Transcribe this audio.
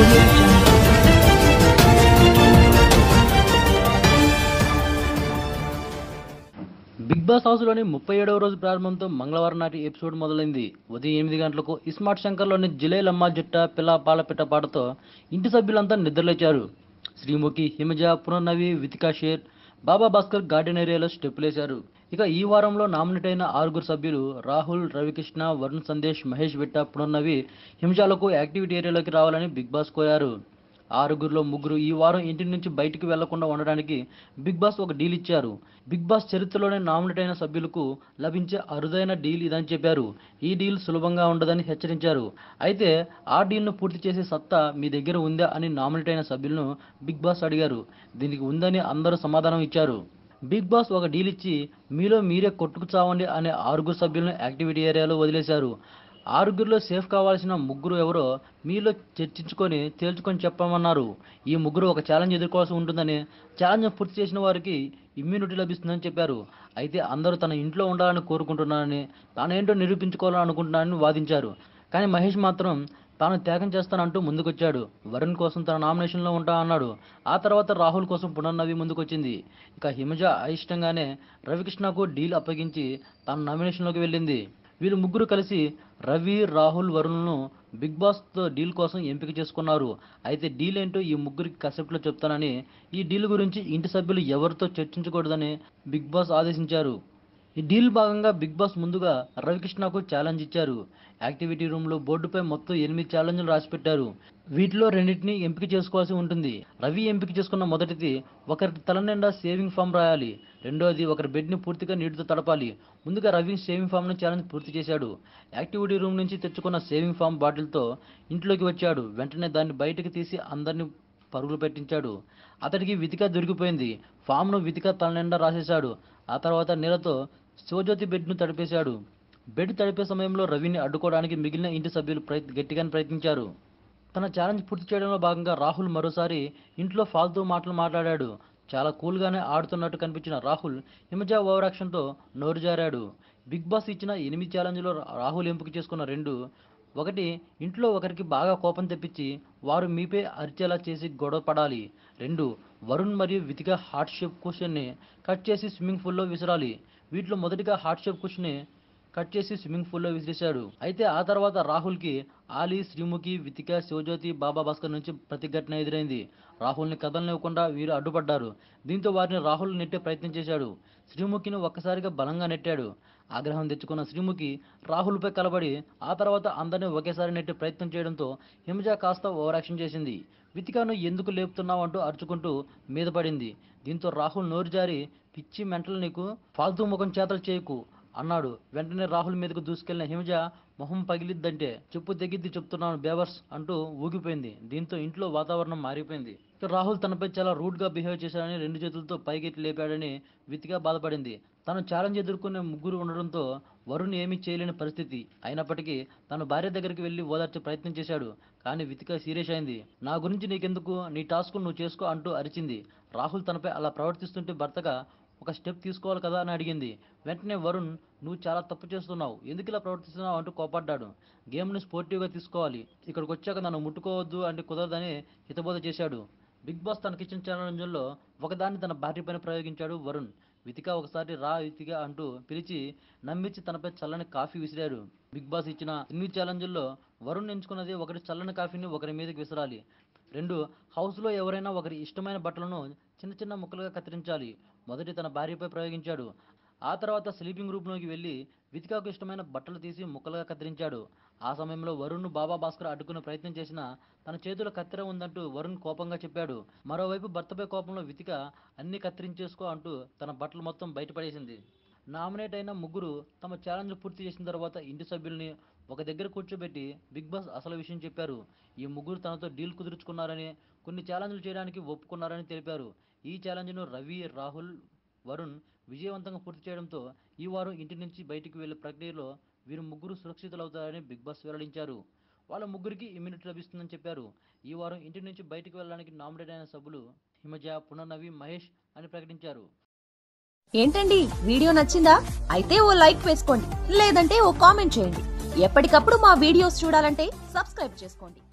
audio jungle. Big boss హౌస్లోని ముప్పై ఏడవ రోజు ప్రారంభంతో మంగళవారం నాటి ఎపిసోడ్ మొదలైంది ఉదయం ఎనిమిది గంటలకు ఇస్మార్ట్ శంకర్లోని జిలేలమ్మ జట్ట పిల్ల పాలపిట్ట పాటతో ఇంటి సభ్యులంతా నిద్రలేచారు శ్రీముఖి హిమజ పునర్నవి వితికా షేర్ బాబా భాస్కర్ గార్డెన్ ఏరియాలో స్టెప్పులేశారు ఇక ఈ వారంలో నామినేట్ అయిన ఆరుగురు సభ్యులు రాహుల్ రవికృష్ణ వరుణ్ సందేశ్ మహేష్ విట్ట పునర్నవి హిమజాలకు యాక్టివిటీ ఏరియాలోకి రావాలని బిగ్ బాస్ కోరారు ఆరుగురిలో ముగ్గురు ఈ వారం ఇంటి నుంచి బయటికి వెళ్లకుండా ఉండడానికి బిగ్ బాస్ ఒక డీల్ ఇచ్చారు బిగ్ బాస్ చరిత్రలోనే నామినేట్ అయిన సభ్యులకు లభించే అరుదైన డీల్ ఇదని చెప్పారు ఈ డీల్ సులభంగా ఉండదని హెచ్చరించారు అయితే ఆ డీల్ను పూర్తి చేసే సత్తా మీ దగ్గర ఉందా అని నామినేట్ అయిన సభ్యులను బిగ్ బాస్ అడిగారు దీనికి ఉందని అందరూ సమాధానం ఇచ్చారు బిగ్ బాస్ ఒక డీల్ ఇచ్చి మీలో మీరే కొట్టుకు చావండి అనే ఆరుగురు సభ్యులను యాక్టివిటీ ఏరియాలో వదిలేశారు ఆరుగురిలో సేఫ్ కావాల్సిన ముగ్గురు ఎవరో మీలో చర్చించుకొని తేల్చుకొని చెప్పమన్నారు ఈ ముగ్గురు ఒక ఛాలెంజ్ ఎదుర్కోవాల్సి ఉంటుందని ఛాలెంజ్ పూర్తి చేసిన వారికి ఇమ్యూనిటీ లభిస్తుందని చెప్పారు అయితే అందరూ తన ఇంట్లో ఉండాలని కోరుకుంటున్నారని తానేంటో నిరూపించుకోవాలని అనుకుంటున్నారని వాదించారు కానీ మహేష్ మాత్రం తాను త్యాగం చేస్తానంటూ ముందుకొచ్చాడు వరుణ్ కోసం తన నామినేషన్లో ఉంటా అన్నాడు ఆ తర్వాత రాహుల్ కోసం పునర్నవి ముందుకొచ్చింది ఇక హిమజ అయిష్టంగానే రవికృష్ణకు డీల్ అప్పగించి తన నామినేషన్లోకి వెళ్ళింది వీళ్ళు ముగ్గురు కలిసి రవి రాహుల్ వరుణ్ను బిగ్ బాస్తో డీల్ కోసం ఎంపిక చేసుకున్నారు అయితే డీల్ ఏంటో ఈ ముగ్గురికి కసెప్ట్లో చెప్తానని ఈ డీల్ గురించి ఇంటి సభ్యులు ఎవరితో చర్చించకూడదని బిగ్ బాస్ ఆదేశించారు ఈ డీల్ భాగంగా బిగ్ బాస్ ముందుగా రవికృష్ణకు ఛాలెంజ్ ఇచ్చారు యాక్టివిటీ రూమ్లో బోర్డుపై మొత్తం ఎనిమిది ఛాలెంజ్లు రాసిపెట్టారు వీటిలో రెండింటిని ఎంపిక చేసుకోవాల్సి ఉంటుంది రవి ఎంపిక చేసుకున్న మొదటిది ఒకరి తల నిండా సేవింగ్ ఫామ్ రాయాలి రెండోది ఒకరి బెడ్ని పూర్తిగా నీటితో తడపాలి ముందుగా రవి సేవింగ్ ఫామ్ను ఛాలెంజ్ పూర్తి చేశాడు యాక్టివిటీ రూమ్ నుంచి తెచ్చుకున్న సేవింగ్ ఫామ్ బాటిల్తో ఇంట్లోకి వచ్చాడు వెంటనే దాన్ని బయటకు తీసి అందరినీ పరుగులు పెట్టించాడు అతడికి వితిక దొరికిపోయింది ఫామ్ను వితిక తల నిండా రాసేశాడు ఆ తర్వాత నీళ్ళతో శివజ్యోతి బెడ్ను తడిపేశాడు బెడ్ తడిపే సమయంలో రవిని అడ్డుకోవడానికి మిగిలిన ఇంటి సభ్యులు ప్రయత్ గట్టిగానే ప్రయత్నించారు తన ఛాలెంజ్ పూర్తి చేయడంలో భాగంగా రాహుల్ మరోసారి ఇంట్లో ఫాల్తూ మాటలు మాట్లాడాడు చాలా కూల్గానే ఆడుతున్నట్టు కనిపించిన రాహుల్ హిమజ ఓవర్ యాక్షన్తో నోరు జారాడు బిగ్ బాస్ ఇచ్చిన ఎనిమిది ఛాలెంజ్లో రాహుల్ ఎంపిక చేసుకున్న రెండు ఒకటి ఇంట్లో ఒకరికి బాగా కోపం తెప్పించి వారు మీపై అరిచేలా చేసి గొడవ పడాలి రెండు వరుణ్ మరియు వితిక హార్ట్ షేప్ కుషన్ని కట్ చేసి స్విమ్మింగ్ పూల్లో విసరాలి వీటిలో మొదటిగా హార్ట్ షేప్ కుషన్ని కట్ చేసి స్విమ్మింగ్ పూల్లో విసిరేశాడు అయితే ఆ తర్వాత రాహుల్కి ఆలీ శ్రీముఖి వితిక శివజ్యోతి బాబా భాస్కర్ నుంచి ప్రతిఘటన ఎదురైంది రాహుల్ని కదలనివ్వకుండా వీరు అడ్డుపడ్డారు దీంతో వారిని రాహుల్ నెట్టే ప్రయత్నం చేశాడు శ్రీముఖిని ఒక్కసారిగా బలంగా నెట్టాడు ఆగ్రహం తెచ్చుకున్న శ్రీముఖి రాహుల్పై కలబడి ఆ తర్వాత అందరినీ ఒకేసారి నెట్టే ప్రయత్నం చేయడంతో హిమజ కాస్త ఓవర్ యాక్షన్ చేసింది వితికాను ఎందుకు లేపుతున్నావు అంటూ అరుచుకుంటూ మీద పడింది దీంతో రాహుల్ నోరు జారి పిచ్చి మెంటలు నీకు ఫాల్తూ ముఖం చేతలు చేయకు అన్నాడు వెంటనే రాహుల్ మీదకు దూసుకెళ్లిన హిమజ మొహం పగిలిద్దంటే చెప్పు తెగిద్ది చెప్తున్నాను బేవర్స్ అంటూ ఊగిపోయింది దీంతో ఇంట్లో వాతావరణం మారిపోయింది ఇక రాహుల్ తనపై చాలా రూడ్ గా బిహేవ్ చేశాడని రెండు చేతులతో పైకెత్తి లేపాడని వితిగా బాధపడింది తను ఛాలెంజ్ ఎదుర్కొనే ముగ్గురు ఉండడంతో వరుణ్ ఏమీ చేయలేని పరిస్థితి అయినప్పటికీ తన భార్య దగ్గరికి వెళ్లి ఓదార్చే ప్రయత్నం చేశాడు కానీ వితిక సీరియస్ అయింది నా గురించి నీకెందుకు నీ టాస్క్ నువ్వు చేసుకో అంటూ అరిచింది రాహుల్ తనపై అలా ప్రవర్తిస్తుంటే భర్తగా ఒక స్టెప్ తీసుకోవాలి కదా అని అడిగింది వెంటనే వరుణ్ నువ్వు చాలా తప్పు చేస్తున్నావు ఎందుకు ఇలా ప్రవర్తిస్తున్నావు అంటూ కోపడ్డాడు గేమ్ని స్పోర్టివ్గా తీసుకోవాలి ఇక్కడికి వచ్చాక నన్ను ముట్టుకోవద్దు అంటే కుదరదని హితబోధ చేశాడు బిగ్ బాస్ తన కిచెన్ ఛాలెంజ్లో ఒకదాన్ని తన భార్య పైన ప్రయోగించాడు వరుణ్ వితిక ఒకసారి రా వితిక అంటూ పిలిచి నమ్మించి తనపై చల్లని కాఫీ విసిరాడు బిగ్ బాస్ ఇచ్చిన ఎనిమిది ఛాలెంజ్ల్లో వరుణ్ ఎంచుకున్నది ఒకటి చల్లని కాఫీని ఒకరి మీదకి విసరాలి రెండు హౌస్లో ఎవరైనా ఒకరి ఇష్టమైన బట్టలను చిన్న చిన్న ముక్కలుగా కత్తిరించాలి మొదటి తన భార్యపై ప్రయోగించాడు ఆ తర్వాత స్లీపింగ్ రూమ్లోకి వెళ్ళి వితికాకు ఇష్టమైన బట్టలు తీసి ముక్కలుగా కత్తిరించాడు ఆ సమయంలో వరుణ్ బాబా భాస్కర్ అడ్డుకునే ప్రయత్నం చేసినా తన చేతిలో కత్తెర ఉందంటూ వరుణ్ కోపంగా చెప్పాడు మరోవైపు భర్తపై కోపంలో వితిక అన్ని కత్తిరించేసుకో అంటూ తన బట్టలు మొత్తం బయటపడేసింది నామినేట్ అయిన ముగ్గురు తమ ఛాలెంజ్ పూర్తి చేసిన తర్వాత ఇంటి సభ్యుల్ని ఒక దగ్గర కూర్చోబెట్టి బిగ్ బాస్ అసలు విషయం చెప్పారు ఈ ముగ్గురు తనతో డీల్ కుదుర్చుకున్నారని కొన్ని ఛాలెంజ్లు చేయడానికి ఒప్పుకున్నారని తెలిపారు ఈ ఛాలెంజ్ను రవి రాహుల్ వరుణ్ విజయవంతంగా పూర్తి చేయడంతో ఈ వారం ఇంటి నుంచి బయటికి వెళ్లే ప్రక్రియలో వీరు ముగ్గురు సురక్షితులవుతారని బిగ్ బాస్ వెల్లడించారు వాళ్ళ ముగ్గురికి ఇమ్యూనిటీ లభిస్తుందని చెప్పారు ఈ వారం ఇంటి నుంచి బయటికి వెళ్ళడానికి నామినేట్ అయిన సభ్యులు హిమజ పునర్నవి మహేష్ అని ప్రకటించారు ఏంటండి వీడియో నచ్చిందా అయితే ఓ లైక్ వేసుకోండి లేదంటే ఓ కామెంట్ చేయండి ఎప్పటికప్పుడు మా వీడియోస్ చూడాలంటే సబ్స్క్రైబ్ చేసుకోండి